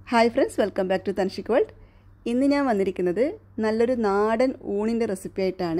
hi friends welcome back to Thanshik world ഇന്ന് ഞാൻ വന്നിരിക്കുന്നത് നല്ലൊരു നാടൻ ഊണിൻ്റെ റെസിപ്പി ആയിട്ടാണ്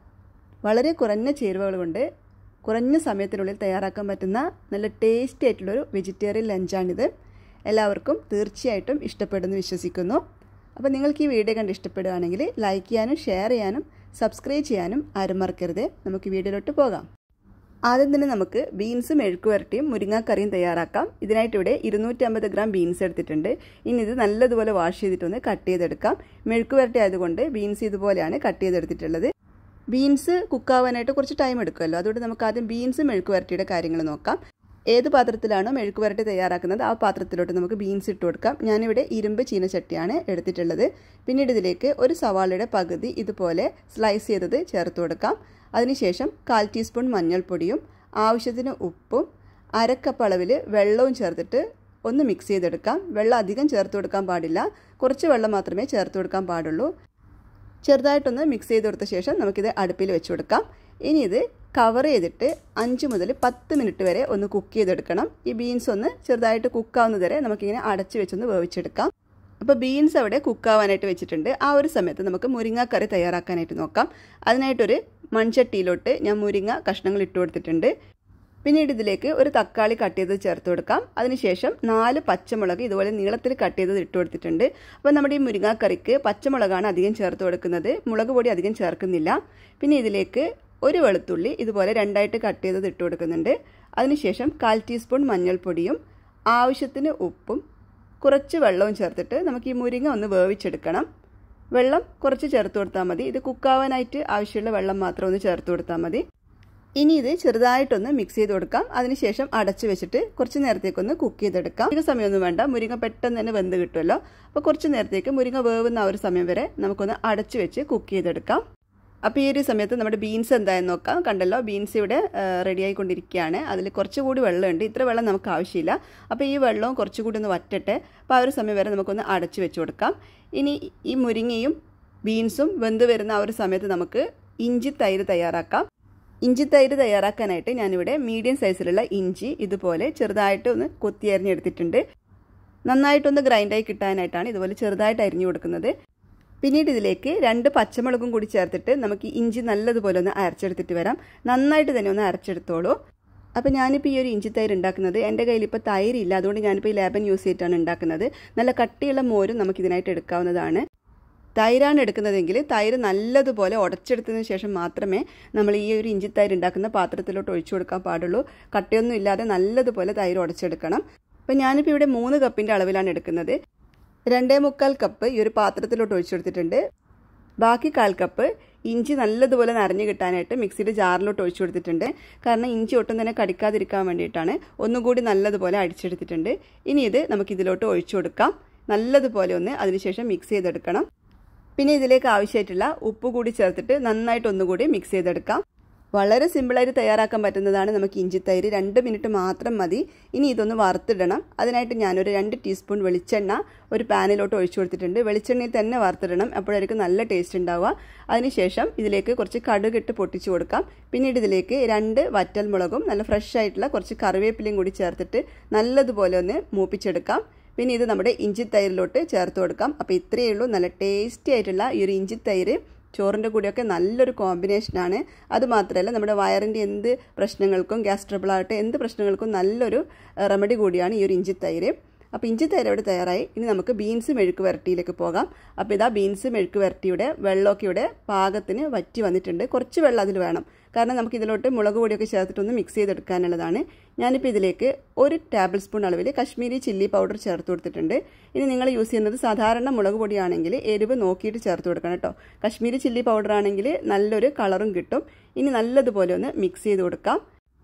വളരെ കുറഞ്ഞ ചേരുവകൾ കൊണ്ട് കുറഞ്ഞ സമയത്തിനുള്ളിൽ തയ്യാറാക്കാൻ പറ്റുന്ന നല്ല ടേസ്റ്റി ആയിട്ടുള്ളൊരു വെജിറ്റേറിയൻ ലഞ്ചാണിത് എല്ലാവർക്കും തീർച്ചയായിട്ടും ഇഷ്ടപ്പെടുമെന്ന് വിശ്വസിക്കുന്നു അപ്പോൾ നിങ്ങൾക്ക് ഈ വീഡിയോ കണ്ട് ഇഷ്ടപ്പെടുകയാണെങ്കിൽ ലൈക്ക് ചെയ്യാനും ഷെയർ ചെയ്യാനും സബ്സ്ക്രൈബ് ചെയ്യാനും ആരും മറക്കരുത് നമുക്ക് വീഡിയോയിലോട്ട് പോകാം ആദ്യം തന്നെ നമുക്ക് ബീൻസും മെഴുക്കുവരട്ടിയും മുരിങ്ങാക്കറിയും തയ്യാറാക്കാം ഇതിനായിട്ട് ഇവിടെ ഇരുന്നൂറ്റമ്പത് ഗ്രാം ബീൻസ് എടുത്തിട്ടുണ്ട് ഇനി ഇത് നല്ലതുപോലെ വാഷ് ചെയ്തിട്ടൊന്ന് കട്ട് ചെയ്തെടുക്കാം മെഴുക്കുവരട്ടി ആയതുകൊണ്ട് ബീൻസ് ഇതുപോലെയാണ് കട്ട് ചെയ്തെടുത്തിട്ടുള്ളത് ബീൻസ് കുക്കാവാനായിട്ട് കുറച്ച് ടൈം എടുക്കുമല്ലോ അതുകൊണ്ട് നമുക്ക് ആദ്യം ബീൻസ് മെഴുക്കുവരട്ടിയുടെ കാര്യങ്ങൾ നോക്കാം ഏത് പാത്രത്തിലാണോ മെഴുക്കുവരട്ടി തയ്യാറാക്കുന്നത് ആ പാത്രത്തിലോട്ട് നമുക്ക് ബീൻസ് ഇട്ട് കൊടുക്കാം ഞാനിവിടെ ഇരുമ്പ് ചീനച്ചട്ടിയാണ് എടുത്തിട്ടുള്ളത് പിന്നീട് ഇതിലേക്ക് ഒരു സവാളയുടെ പകുതി ഇതുപോലെ സ്ലൈസ് ചെയ്തത് ചേർത്ത് കൊടുക്കാം അതിനുശേഷം കാൽ ടീസ്പൂൺ മഞ്ഞൾപ്പൊടിയും ആവശ്യത്തിന് ഉപ്പും അരക്കപ്പ് അളവിൽ വെള്ളവും ചേർത്തിട്ട് ഒന്ന് മിക്സ് ചെയ്തെടുക്കാം വെള്ളം അധികം ചേർത്ത് കൊടുക്കാൻ പാടില്ല കുറച്ച് വെള്ളം മാത്രമേ ചേർത്ത് കൊടുക്കാൻ പാടുള്ളൂ ചെറുതായിട്ടൊന്ന് മിക്സ് ചെയ്ത് കൊടുത്ത ശേഷം നമുക്കിത് അടുപ്പിൽ വെച്ച് കൊടുക്കാം ഇനി ഇത് കവർ ചെയ്തിട്ട് അഞ്ച് മുതൽ പത്ത് മിനിറ്റ് വരെ ഒന്ന് കുക്ക് ചെയ്തെടുക്കണം ഈ ബീൻസ് ഒന്ന് ചെറുതായിട്ട് കുക്കാവുന്നത് വരെ നമുക്കിങ്ങനെ അടച്ച് വെച്ചൊന്ന് വേവിച്ചെടുക്കാം അപ്പോൾ ബീൻസ് അവിടെ കുക്കാവാനായിട്ട് വെച്ചിട്ടുണ്ട് ആ ഒരു സമയത്ത് നമുക്ക് മുരിങ്ങാക്കറി തയ്യാറാക്കാനായിട്ട് നോക്കാം അതിനായിട്ടൊരു മൺചട്ടിയിലോട്ട് ഞാൻ മുരിങ്ങ കഷ്ണങ്ങൾ ഇട്ട് കൊടുത്തിട്ടുണ്ട് പിന്നീട് ഇതിലേക്ക് ഒരു തക്കാളി കട്ട് ചെയ്ത് ചേർത്ത് കൊടുക്കാം അതിനുശേഷം നാല് പച്ചമുളക് ഇതുപോലെ നീളത്തിൽ കട്ട് ചെയ്തത് ഇട്ട് കൊടുത്തിട്ടുണ്ട് അപ്പോൾ നമ്മുടെ ഈ മുരിങ്ങാക്കറിക്ക് പച്ചമുളകാണ് അധികം ചേർത്ത് കൊടുക്കുന്നത് മുളക് പൊടി അധികം ചേർക്കുന്നില്ല പിന്നെ ഇതിലേക്ക് ഒരു വെളുത്തുള്ളി ഇതുപോലെ രണ്ടായിട്ട് കട്ട് ചെയ്തത് ഇട്ട് കൊടുക്കുന്നുണ്ട് അതിനുശേഷം കാൽ ടീസ്പൂൺ മഞ്ഞൾപ്പൊടിയും ആവശ്യത്തിന് ഉപ്പും കുറച്ച് വെള്ളവും ചേർത്തിട്ട് നമുക്ക് ഈ മുരിങ്ങ ഒന്ന് വേവിച്ചെടുക്കണം വെള്ളം കുറച്ച് ചേർത്ത് കൊടുത്താൽ മതി ഇത് കുക്കാവാനായിട്ട് ആവശ്യമുള്ള വെള്ളം മാത്രം ഒന്ന് ചേർത്ത് കൊടുത്താൽ മതി ഇനി ഇത് ചെറുതായിട്ടൊന്ന് മിക്സ് ചെയ്ത് കൊടുക്കാം അതിനുശേഷം അടച്ചു വെച്ചിട്ട് കുറച്ച് നേരത്തേക്കൊന്ന് കുക്ക് ചെയ്തെടുക്കാം അധിക സമയമൊന്നും വേണ്ട മുരിങ്ങ പെട്ടെന്ന് തന്നെ വെന്ത് കിട്ടുമല്ലോ അപ്പോൾ കുറച്ച് നേരത്തേക്ക് മുരിങ്ങ വേവുന്ന ആ ഒരു സമയം വരെ നമുക്കൊന്ന് അടച്ചു വെച്ച് കുക്ക് ചെയ്തെടുക്കാം അപ്പോൾ ഈ ഒരു സമയത്ത് നമ്മുടെ ബീൻസ് എന്തായെന്ന് നോക്കാം കണ്ടല്ലോ ബീൻസ് ഇവിടെ റെഡി ആയിക്കൊണ്ടിരിക്കുകയാണ് അതിൽ കുറച്ചുകൂടി വെള്ളമുണ്ട് ഇത്ര വെള്ളം നമുക്ക് ആവശ്യമില്ല അപ്പോൾ ഈ വെള്ളവും കുറച്ചുകൂടി ഒന്ന് വറ്റട്ടെ അപ്പോൾ ആ ഒരു സമയം വരെ നമുക്കൊന്ന് അടച്ചു വെച്ച് കൊടുക്കാം ഇനി ഈ മുരിങ്ങയും ബീൻസും വെന്ത് വരുന്ന ആ ഒരു സമയത്ത് നമുക്ക് ഇഞ്ചി തൈര് തയ്യാറാക്കാം ഇഞ്ചി തൈര് തയ്യാറാക്കാനായിട്ട് ഞാനിവിടെ മീഡിയം സൈസിലുള്ള ഇഞ്ചി ഇതുപോലെ ചെറുതായിട്ട് ഒന്ന് കൊത്തിയരിഞ്ഞെടുത്തിട്ടുണ്ട് നന്നായിട്ടൊന്ന് ഗ്രൈൻഡായി കിട്ടാനായിട്ടാണ് ഇതുപോലെ ചെറുതായിട്ട് അരിഞ്ഞു കൊടുക്കുന്നത് പിന്നീട് ഇതിലേക്ക് രണ്ട് പച്ചമുളകും കൂടി ചേർത്തിട്ട് നമുക്ക് ഇഞ്ചി നല്ലതുപോലെ ഒന്ന് അരച്ചെടുത്തിട്ട് വരാം നന്നായിട്ട് തന്നെ ഒന്ന് അരച്ചെടുത്തോളൂ അപ്പോൾ ഞാനിപ്പോൾ ഈ ഒരു ഇഞ്ചി തൈര് ഉണ്ടാക്കുന്നത് എൻ്റെ കയ്യിൽ ഇപ്പോൾ തൈരില്ല അതുകൊണ്ട് ഞാനിപ്പോൾ ഈ ലേബൻ യൂസ് ചെയ്തിട്ടാണ് ഉണ്ടാക്കുന്നത് നല്ല കട്ടിയുള്ള മോരും നമുക്കിതിനായിട്ട് എടുക്കാവുന്നതാണ് തൈരാണ് എടുക്കുന്നതെങ്കിൽ തൈര് നല്ലതുപോലെ ഉടച്ചെടുത്തതിന് ശേഷം മാത്രമേ നമ്മൾ ഈ ഒരു ഇഞ്ചി തൈര് ഉണ്ടാക്കുന്ന പാത്രത്തിലോട്ട് ഒഴിച്ചു കൊടുക്കാൻ പാടുള്ളൂ കട്ടയൊന്നും ഇല്ലാതെ നല്ലതുപോലെ തൈര് ഉടച്ചെടുക്കണം അപ്പം ഞാനിപ്പോൾ ഇവിടെ മൂന്ന് കപ്പിൻ്റെ അളവിലാണ് എടുക്കുന്നത് രണ്ടേ മുക്കാൽ കപ്പ് ഈ ഒരു പാത്രത്തിലോട്ട് ഒഴിച്ചു കൊടുത്തിട്ടുണ്ട് ബാക്കി കാൽ കപ്പ് ഇഞ്ചി നല്ലതുപോലെ നിറഞ്ഞു കിട്ടാനായിട്ട് മിക്സിയുടെ ജാറിലോട്ട് ഒഴിച്ചു കൊടുത്തിട്ടുണ്ട് കാരണം ഇഞ്ചി ഒട്ടും തന്നെ കടിക്കാതിരിക്കാൻ വേണ്ടിയിട്ടാണ് ഒന്നുകൂടി നല്ലതുപോലെ അടിച്ചെടുത്തിട്ടുണ്ട് ഇനി ഇത് നമുക്ക് ഇതിലോട്ട് ഒഴിച്ചു കൊടുക്കാം നല്ലതുപോലെ ഒന്ന് അതിനുശേഷം മിക്സ് ചെയ്തെടുക്കണം പിന്നെ ഇതിലേക്ക് ആവശ്യമായിട്ടുള്ള ഉപ്പ് കൂടി ചേർത്തിട്ട് നന്നായിട്ട് ഒന്നുകൂടി മിക്സ് ചെയ്തെടുക്കാം വളരെ സിമ്പിളായിട്ട് തയ്യാറാക്കാൻ പറ്റുന്നതാണ് നമുക്ക് ഇഞ്ചി തൈര് രണ്ട് മിനിറ്റ് മാത്രം മതി ഇനി ഇതൊന്ന് വറുത്തിടണം അതിനായിട്ട് ഞാനൊരു രണ്ട് ടീസ്പൂൺ വെളിച്ചെണ്ണ ഒരു പാനിലോട്ട് ഒഴിച്ചു കൊടുത്തിട്ടുണ്ട് വെളിച്ചെണ്ണയിൽ തന്നെ വറുത്തിടണം അപ്പോഴായിരിക്കും നല്ല ടേസ്റ്റ് ഉണ്ടാവുക അതിനുശേഷം ഇതിലേക്ക് കുറച്ച് കടുകിട്ട് പൊട്ടിച്ചു കൊടുക്കാം പിന്നീട് ഇതിലേക്ക് രണ്ട് വറ്റൽ മുളകും നല്ല ഫ്രഷ് ആയിട്ടുള്ള കുറച്ച് കറിവേപ്പിലയും കൂടി ചേർത്തിട്ട് നല്ലതുപോലെ ഒന്ന് മൂപ്പിച്ചെടുക്കാം പിന്നെ ഇത് നമ്മുടെ ഇഞ്ചി തൈരിലോട്ട് ചേർത്ത് കൊടുക്കാം അപ്പോൾ ഇത്രയേ ഉള്ളൂ നല്ല ടേസ്റ്റി ആയിട്ടുള്ള ഈ ഒരു ഇഞ്ചി തൈര് ചോറിൻ്റെ കൂടെയൊക്കെ നല്ലൊരു കോമ്പിനേഷനാണ് അതുമാത്രമല്ല നമ്മുടെ വയറിൻ്റെ എന്ത് പ്രശ്നങ്ങൾക്കും ഗ്യാസ് ട്രബിൾ ആകട്ടെ എന്ത് പ്രശ്നങ്ങൾക്കും നല്ലൊരു റെമഡി കൂടിയാണ് ഈ ഒരു ഇഞ്ചി തൈര് അപ്പോൾ ഇഞ്ചി തൈര് അവിടെ തയ്യാറായി ഇനി നമുക്ക് ബീൻസ് മെഴുക്ക് വരട്ടിയിലേക്ക് പോകാം അപ്പോൾ ഇതാ ബീൻസ് മെഴുക്ക് വരട്ടിയുടെ വെള്ളമൊക്കെ ഇവിടെ പാകത്തിന് വറ്റി വന്നിട്ടുണ്ട് കുറച്ച് വെള്ളം അതിൽ വേണം കാരണം നമുക്ക് ഇതിലോട്ട് മുളക് പൊടിയൊക്കെ ചേർത്തിട്ടൊന്ന് മിക്സ് ചെയ്തെടുക്കാനുള്ളതാണ് ഞാനിപ്പോൾ ഇതിലേക്ക് ഒരു ടേബിൾ സ്പൂൺ അളവിൽ കശ്മീരി ചില്ലി പൗഡർ ചേർത്ത് കൊടുത്തിട്ടുണ്ട് ഇനി നിങ്ങൾ യൂസ് ചെയ്യുന്നത് സാധാരണ മുളക് പൊടിയാണെങ്കിൽ എരിവ് നോക്കിയിട്ട് ചേർത്ത് കൊടുക്കണം കേട്ടോ കശ്മീരി ചില്ലി പൗഡർ ആണെങ്കിൽ നല്ലൊരു കളറും കിട്ടും ഇനി നല്ലതുപോലെ ഒന്ന് മിക്സ് ചെയ്ത് കൊടുക്കാം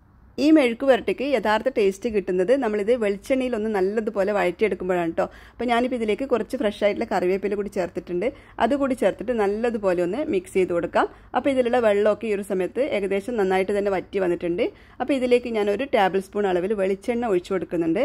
ഈ മെഴുക്ക് പുരട്ടിക്ക് യഥാർത്ഥ ടേസ്റ്റ് കിട്ടുന്നത് നമ്മളിത് വെളിച്ചെണ്ണയിൽ ഒന്ന് നല്ലതുപോലെ വഴറ്റിയെടുക്കുമ്പോഴാണ് കേട്ടോ അപ്പോൾ ഞാനിപ്പോൾ ഇതിലേക്ക് കുറച്ച് ഫ്രഷ് ആയിട്ടുള്ള കറിവേപ്പില കൂടി ചേർത്തിട്ടുണ്ട് അതുകൂടി ചേർത്തിട്ട് നല്ലതുപോലെ ഒന്ന് മിക്സ് ചെയ്ത് കൊടുക്കാം അപ്പോൾ ഇതിലുള്ള വെള്ളമൊക്കെ ഈ ഒരു സമയത്ത് ഏകദേശം നന്നായിട്ട് തന്നെ വറ്റി വന്നിട്ടുണ്ട് അപ്പോൾ ഇതിലേക്ക് ഞാൻ ഒരു ടേബിൾ സ്പൂൺ അളവിൽ വെളിച്ചെണ്ണ ഒഴിച്ചു കൊടുക്കുന്നുണ്ട്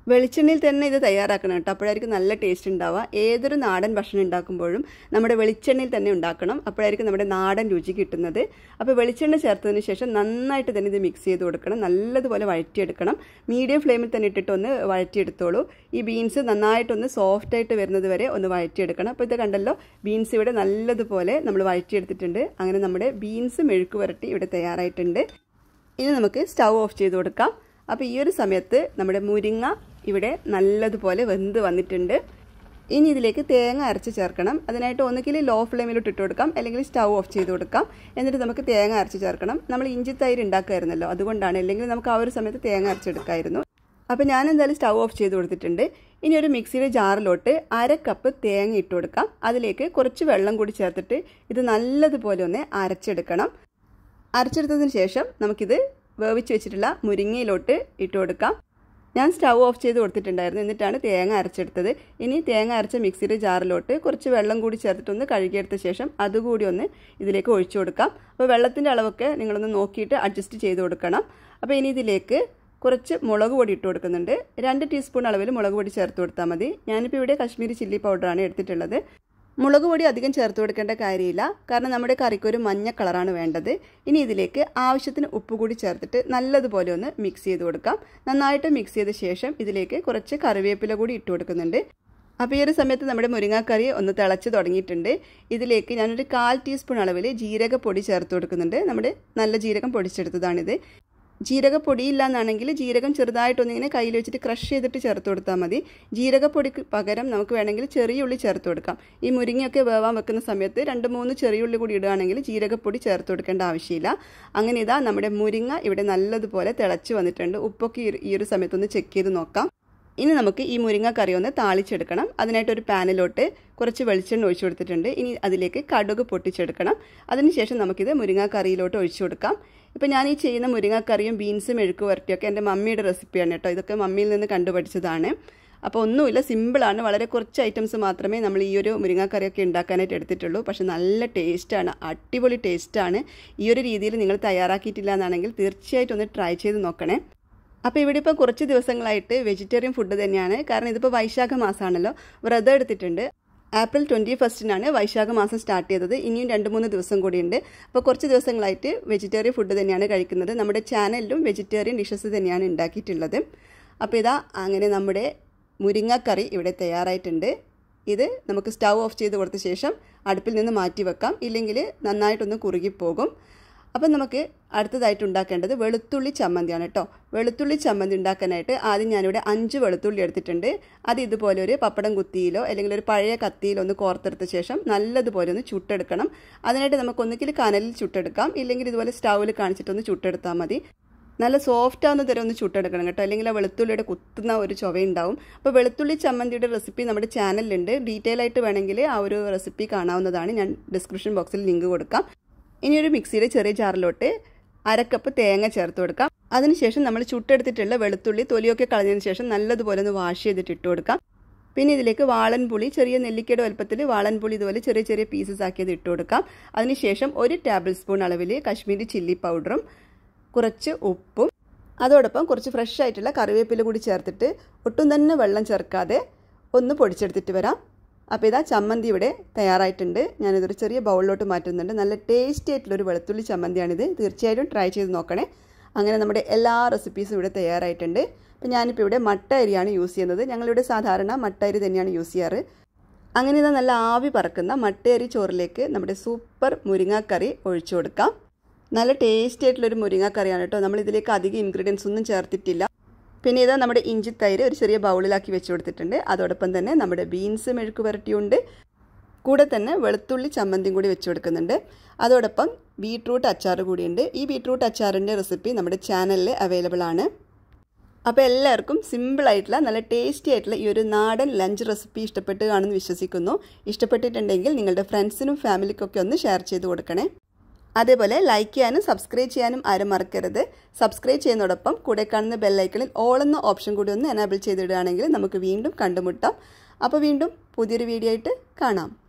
വെളിച്ചെണ്ണയിൽ തന്നെ ഇത് തയ്യാറാക്കണം കേട്ടോ അപ്പോഴായിരിക്കും നല്ല ടേസ്റ്റ് ഉണ്ടാവുക ഏതൊരു നാടൻ ഭക്ഷണം ഉണ്ടാക്കുമ്പോഴും നമ്മുടെ വെളിച്ചെണ്ണയിൽ തന്നെ ഉണ്ടാക്കണം അപ്പോഴായിരിക്കും നമ്മുടെ നാടൻ രുചി കിട്ടുന്നത് അപ്പോൾ വെളിച്ചെണ്ണ ചേർത്തതിന് ശേഷം നന്നായിട്ട് തന്നെ ഇത് മിക്സ് ചെയ്ത് കൊടുക്കണം നല്ലതുപോലെ വഴറ്റിയെടുക്കണം മീഡിയം ഫ്ലെയിമിൽ തന്നെ ഇട്ടിട്ട് ഒന്ന് വഴറ്റിയെടുത്തോളൂ ഈ ബീൻസ് നന്നായിട്ടൊന്ന് സോഫ്റ്റ് ആയിട്ട് വരുന്നത് വരെ ഒന്ന് വഴറ്റിയെടുക്കണം അപ്പോൾ ഇത് കണ്ടല്ലോ ബീൻസ് ഇവിടെ നല്ലതുപോലെ നമ്മൾ വഴറ്റിയെടുത്തിട്ടുണ്ട് അങ്ങനെ നമ്മുടെ ബീൻസ് മെഴുക്ക് വരട്ടി ഇവിടെ തയ്യാറായിട്ടുണ്ട് ഇനി നമുക്ക് സ്റ്റൗ ഓഫ് ചെയ്ത് കൊടുക്കാം അപ്പോൾ ഈ ഒരു സമയത്ത് നമ്മുടെ മുരിങ്ങ ഇവിടെ നല്ലതുപോലെ വെന്ത് വന്നിട്ടുണ്ട് ഇനി ഇതിലേക്ക് തേങ്ങ അരച്ച് ചേർക്കണം അതിനായിട്ട് ഒന്നുകിൽ ലോ ഫ്ലെയിമിലോട്ട് ഇട്ട് കൊടുക്കാം അല്ലെങ്കിൽ സ്റ്റൗ ഓഫ് ചെയ്ത് കൊടുക്കാം എന്നിട്ട് നമുക്ക് തേങ്ങ അരച്ച് ചേർക്കണം നമ്മൾ ഇഞ്ചി തൈര് ഉണ്ടാക്കുമായിരുന്നല്ലോ അതുകൊണ്ടാണ് അല്ലെങ്കിൽ നമുക്ക് ആ ഒരു സമയത്ത് തേങ്ങ അരച്ചെടുക്കായിരുന്നു അപ്പോൾ ഞാൻ എന്തായാലും സ്റ്റൗ ഓഫ് ചെയ്ത് കൊടുത്തിട്ടുണ്ട് ഇനി ഒരു മിക്സിയുടെ ജാറിലോട്ട് അര കപ്പ് തേങ്ങ ഇട്ട് കൊടുക്കാം അതിലേക്ക് കുറച്ച് വെള്ളം കൂടി ചേർത്തിട്ട് ഇത് നല്ലതുപോലെ ഒന്ന് അരച്ചെടുക്കണം അരച്ചെടുത്തതിന് ശേഷം നമുക്കിത് വേവിച്ച് വെച്ചിട്ടുള്ള മുരിങ്ങയിലോട്ട് ഇട്ട് കൊടുക്കാം ഞാൻ സ്റ്റൗ ഓഫ് ചെയ്ത് കൊടുത്തിട്ടുണ്ടായിരുന്നു എന്നിട്ടാണ് തേങ്ങ അരച്ചെടുത്തത് ഇനി തേങ്ങ അരച്ച മിക്സിയുടെ ജാറിലോട്ട് കുറച്ച് വെള്ളം കൂടി ചേർത്തിട്ടൊന്ന് കഴുകിയെടുത്ത ശേഷം അതുകൂടി ഒന്ന് ഇതിലേക്ക് ഒഴിച്ചു കൊടുക്കാം അപ്പോൾ വെള്ളത്തിൻ്റെ അളവൊക്കെ നിങ്ങളൊന്ന് നോക്കിയിട്ട് അഡ്ജസ്റ്റ് ചെയ്ത് കൊടുക്കണം അപ്പോൾ ഇനി ഇതിലേക്ക് കുറച്ച് മുളക് പൊടി ഇട്ട് കൊടുക്കുന്നുണ്ട് രണ്ട് ടീസ്പൂൺ അളവിൽ മുളക് പൊടി ചേർത്ത് കൊടുത്താൽ മതി ഞാനിപ്പോൾ ഇവിടെ കശ്മീരി ചില്ലി പൗഡറാണ് എടുത്തിട്ടുള്ളത് മുളക് പൊടി അധികം ചേർത്ത് കൊടുക്കേണ്ട കാര്യമില്ല കാരണം നമ്മുടെ കറിക്ക് ഒരു മഞ്ഞ കളറാണ് വേണ്ടത് ഇനി ഇതിലേക്ക് ആവശ്യത്തിന് ഉപ്പ് കൂടി ചേർത്തിട്ട് നല്ലതുപോലെ ഒന്ന് മിക്സ് ചെയ്ത് കൊടുക്കാം നന്നായിട്ട് മിക്സ് ചെയ്ത ശേഷം ഇതിലേക്ക് കുറച്ച് കറിവേപ്പില കൂടി ഇട്ട് കൊടുക്കുന്നുണ്ട് അപ്പോൾ ഈ ഒരു സമയത്ത് നമ്മുടെ മുരിങ്ങാക്കറി ഒന്ന് തിളച്ച് തുടങ്ങിയിട്ടുണ്ട് ഇതിലേക്ക് ഞാനൊരു കാൽ ടീസ്പൂൺ അളവിൽ ജീരകപ്പൊടി ചേർത്ത് കൊടുക്കുന്നുണ്ട് നമ്മുടെ നല്ല ജീരകം പൊടിച്ചെടുത്തതാണിത് ജീരകപ്പൊടിയില്ല എന്നാണെങ്കിൽ ജീരകം ചെറുതായിട്ടൊന്നിങ്ങനെ കയ്യിൽ വെച്ചിട്ട് ക്രഷ് ചെയ്തിട്ട് ചേർത്ത് കൊടുത്താൽ മതി ജീരകപ്പൊടിക്ക് പകരം നമുക്ക് വേണമെങ്കിൽ ചെറിയ ഉള്ളി ചേർത്ത് കൊടുക്കാം ഈ മുരിങ്ങയൊക്കെ വേവാൻ വെക്കുന്ന സമയത്ത് രണ്ട് മൂന്ന് ചെറിയ ഉള്ളി കൂടി ഇടുകയാണെങ്കിൽ ജീരകപ്പൊടി ചേർത്ത് കൊടുക്കേണ്ട ആവശ്യമില്ല അങ്ങനെ ഇതാ നമ്മുടെ മുരിങ്ങ ഇവിടെ നല്ലതുപോലെ തിളച്ച് വന്നിട്ടുണ്ട് ഉപ്പൊക്കെ ഈ ഒരു സമയത്തൊന്ന് ചെക്ക് ചെയ്ത് നോക്കാം ഇനി നമുക്ക് ഈ മുരിങ്ങ കറി ഒന്ന് താളിച്ചെടുക്കണം അതിനായിട്ട് ഒരു പാനിലോട്ട് കുറച്ച് വെളിച്ചെണ്ണ ഒഴിച്ചു കൊടുത്തിട്ടുണ്ട് ഇനി അതിലേക്ക് കടുക് പൊട്ടിച്ചെടുക്കണം അതിനുശേഷം നമുക്കിത് മുരിങ്ങ കറിയിലോട്ട് ഒഴിച്ചു കൊടുക്കാം ഇപ്പം ഞാൻ ഈ ചെയ്യുന്ന മുരിങ്ങക്കറിയും ബീൻസും മെഴുക്ക് വരട്ടിയൊക്കെ എൻ്റെ മമ്മിയുടെ റെസിപ്പിയാണ് കേട്ടോ ഇതൊക്കെ മമ്മിയിൽ നിന്ന് കണ്ടുപഠിച്ചതാണ് അപ്പോൾ ഒന്നുമില്ല സിമ്പിളാണ് വളരെ കുറച്ച് ഐറ്റംസ് മാത്രമേ നമ്മൾ ഈ ഒരു മുരിങ്ങക്കറിയൊക്കെ ഉണ്ടാക്കാനായിട്ട് എടുത്തിട്ടുള്ളൂ പക്ഷെ നല്ല ടേസ്റ്റാണ് അടിപൊളി ടേസ്റ്റാണ് ഈ ഒരു രീതിയിൽ നിങ്ങൾ തയ്യാറാക്കിയിട്ടില്ല എന്നാണെങ്കിൽ തീർച്ചയായിട്ടും ഒന്ന് ട്രൈ ചെയ്ത് നോക്കണേ അപ്പോൾ ഇവിടെ ഇപ്പോൾ കുറച്ച് ദിവസങ്ങളായിട്ട് വെജിറ്റേറിയൻ ഫുഡ് തന്നെയാണ് കാരണം ഇതിപ്പോൾ വൈശാഖ മാസമാണല്ലോ വ്രതം എടുത്തിട്ടുണ്ട് ഏപ്രിൽ ട്വൻറ്റി ഫസ്റ്റിനാണ് വൈശാഖ മാസം സ്റ്റാർട്ട് ചെയ്തത് ഇനിയും രണ്ട് മൂന്ന് ദിവസം കൂടിയുണ്ട് അപ്പോൾ കുറച്ച് ദിവസങ്ങളായിട്ട് വെജിറ്റേറിയൻ ഫുഡ് തന്നെയാണ് കഴിക്കുന്നത് നമ്മുടെ ചാനലിലും വെജിറ്റേറിയൻ ഡിഷസ് തന്നെയാണ് ഉണ്ടാക്കിയിട്ടുള്ളത് അപ്പോൾ ഇതാ അങ്ങനെ നമ്മുടെ മുരിങ്ങക്കറി ഇവിടെ തയ്യാറായിട്ടുണ്ട് ഇത് നമുക്ക് സ്റ്റൗ ഓഫ് ചെയ്ത് കൊടുത്ത ശേഷം അടുപ്പിൽ നിന്ന് മാറ്റി വെക്കാം ഇല്ലെങ്കിൽ നന്നായിട്ടൊന്ന് കുറുകിപ്പോകും അപ്പം നമുക്ക് അടുത്തതായിട്ട് ഉണ്ടാക്കേണ്ടത് വെളുത്തുള്ളി ചമ്മന്തിയാണ് കേട്ടോ വെളുത്തുള്ളി ചമ്മന്തി ഉണ്ടാക്കാനായിട്ട് ആദ്യം ഞാനിവിടെ അഞ്ച് വെളുത്തുള്ളി എടുത്തിട്ടുണ്ട് അത് ഇതുപോലെ ഒരു പപ്പടം കുത്തിയിലോ അല്ലെങ്കിൽ ഒരു പഴയ കത്തിയിലോ ഒന്ന് കോർത്തെടുത്ത ശേഷം നല്ലതുപോലെ ഒന്ന് ചുട്ടെടുക്കണം അതിനായിട്ട് നമുക്ക് ഒന്നുകിൽ കനലിൽ ചുട്ടെടുക്കാം ഇല്ലെങ്കിൽ ഇതുപോലെ സ്റ്റൗവിൽ കാണിച്ചിട്ടൊന്ന് ചുട്ടെടുത്താൽ മതി നല്ല സോഫ്റ്റ് ആവുന്ന തരം ഒന്ന് ചുട്ടെടുക്കണം കേട്ടോ അല്ലെങ്കിൽ ആ വെളുത്തുള്ളിയുടെ കുത്തുന്ന ഒരു ചൊവയുണ്ടാവും അപ്പോൾ വെളുത്തുള്ളി ചമ്മന്തിയുടെ റെസിപ്പി നമ്മുടെ ചാനലിലുണ്ട് ഡീറ്റെയിൽ ആയിട്ട് വേണമെങ്കിൽ ആ ഒരു റെസിപ്പി കാണാവുന്നതാണ് ഞാൻ ഡിസ്ക്രിപ്ഷൻ ബോക്സിൽ ലിങ്ക് കൊടുക്കാം ഇനി ഒരു മിക്സിയുടെ ചെറിയ ജാറിലോട്ട് അരക്കപ്പ് തേങ്ങ ചേർത്ത് കൊടുക്കാം അതിനുശേഷം നമ്മൾ ചുട്ടെടുത്തിട്ടുള്ള വെളുത്തുള്ളി തൊലിയൊക്കെ കളഞ്ഞതിന് ശേഷം നല്ലതുപോലെ ഒന്ന് വാഷ് ചെയ്തിട്ട് ഇട്ട് കൊടുക്കാം പിന്നെ ഇതിലേക്ക് വാളൻ പുളി ചെറിയ നെല്ലിക്കയുടെ വലുപ്പത്തിൽ വാളൻ പുളി ഇതുപോലെ ചെറിയ ചെറിയ പീസസ് ആക്കിയത് ഇട്ട് കൊടുക്കാം അതിനുശേഷം ഒരു ടേബിൾ സ്പൂൺ അളവിൽ കശ്മീരി ചില്ലി പൗഡറും കുറച്ച് ഉപ്പും അതോടൊപ്പം കുറച്ച് ഫ്രഷ് ആയിട്ടുള്ള കറിവേപ്പില കൂടി ചേർത്തിട്ട് ഒട്ടും തന്നെ വെള്ളം ചേർക്കാതെ ഒന്ന് പൊടിച്ചെടുത്തിട്ട് വരാം അപ്പോൾ ഇതാ ചമ്മന്തി ഇവിടെ തയ്യാറായിട്ടുണ്ട് ഞാനിതൊരു ചെറിയ ബൗളിലോട്ട് മാറ്റുന്നുണ്ട് നല്ല ടേസ്റ്റി ആയിട്ടുള്ളൊരു വെളുത്തുള്ളി ചമ്മന്തിയാണിത് തീർച്ചയായിട്ടും ട്രൈ ചെയ്ത് നോക്കണേ അങ്ങനെ നമ്മുടെ എല്ലാ റെസിപ്പീസും ഇവിടെ തയ്യാറായിട്ടുണ്ട് അപ്പോൾ ഞാനിപ്പോൾ ഇവിടെ മട്ട അരിയാണ് യൂസ് ചെയ്യുന്നത് ഞങ്ങളിവിടെ സാധാരണ മട്ട അരി തന്നെയാണ് യൂസ് ചെയ്യാറ് അങ്ങനെ ഇതാ നല്ല ആവി പറക്കുന്ന മട്ടയരി ചോറിലേക്ക് നമ്മുടെ സൂപ്പർ മുരിങ്ങാക്കറി ഒഴിച്ചു കൊടുക്കാം നല്ല ടേസ്റ്റി ആയിട്ടുള്ളൊരു മുരിങ്ങാക്കറിയാണ് കേട്ടോ നമ്മൾ ഇതിലേക്ക് അധികം ഇൻഗ്രീഡിയൻസ് ഒന്നും ചേർത്തിട്ടില്ല പിന്നെ ഇതാ നമ്മുടെ ഇഞ്ചി തൈര് ഒരു ചെറിയ ബൗളിലാക്കി വെച്ച് കൊടുത്തിട്ടുണ്ട് അതോടൊപ്പം തന്നെ നമ്മുടെ ബീൻസ് മെഴുക്ക് പുരട്ടിയുണ്ട് കൂടെ തന്നെ വെളുത്തുള്ളി ചമ്മന്തിയും കൂടി വെച്ച് കൊടുക്കുന്നുണ്ട് അതോടൊപ്പം ബീട്രൂട്ട് അച്ചാർ കൂടിയുണ്ട് ഈ ബീട്രൂട്ട് അച്ചാറിൻ്റെ റെസിപ്പി നമ്മുടെ ചാനലിൽ അവൈലബിൾ ആണ് അപ്പോൾ എല്ലാവർക്കും സിമ്പിളായിട്ടുള്ള നല്ല ടേസ്റ്റി ആയിട്ടുള്ള ഈ ഒരു നാടൻ ലഞ്ച് റെസിപ്പി ഇഷ്ടപ്പെട്ട് കാണുമെന്ന് വിശ്വസിക്കുന്നു ഇഷ്ടപ്പെട്ടിട്ടുണ്ടെങ്കിൽ നിങ്ങളുടെ ഫ്രണ്ട്സിനും ഫാമിലിക്കൊക്കെ ഒന്ന് ഷെയർ ചെയ്ത് കൊടുക്കണേ അതേപോലെ ലൈക്ക് ചെയ്യാനും സബ്സ്ക്രൈബ് ചെയ്യാനും ആരും മറക്കരുത് സബ്സ്ക്രൈബ് ചെയ്യുന്നതോടൊപ്പം കൂടെ കാണുന്ന ബെല്ലൈക്കണിൽ ഓൾ എന്ന ഓപ്ഷൻ കൂടി ഒന്ന് എനാബിൾ ചെയ്തിടുകയാണെങ്കിൽ നമുക്ക് വീണ്ടും കണ്ടുമുട്ടാം അപ്പോൾ വീണ്ടും പുതിയൊരു വീഡിയോ ആയിട്ട് കാണാം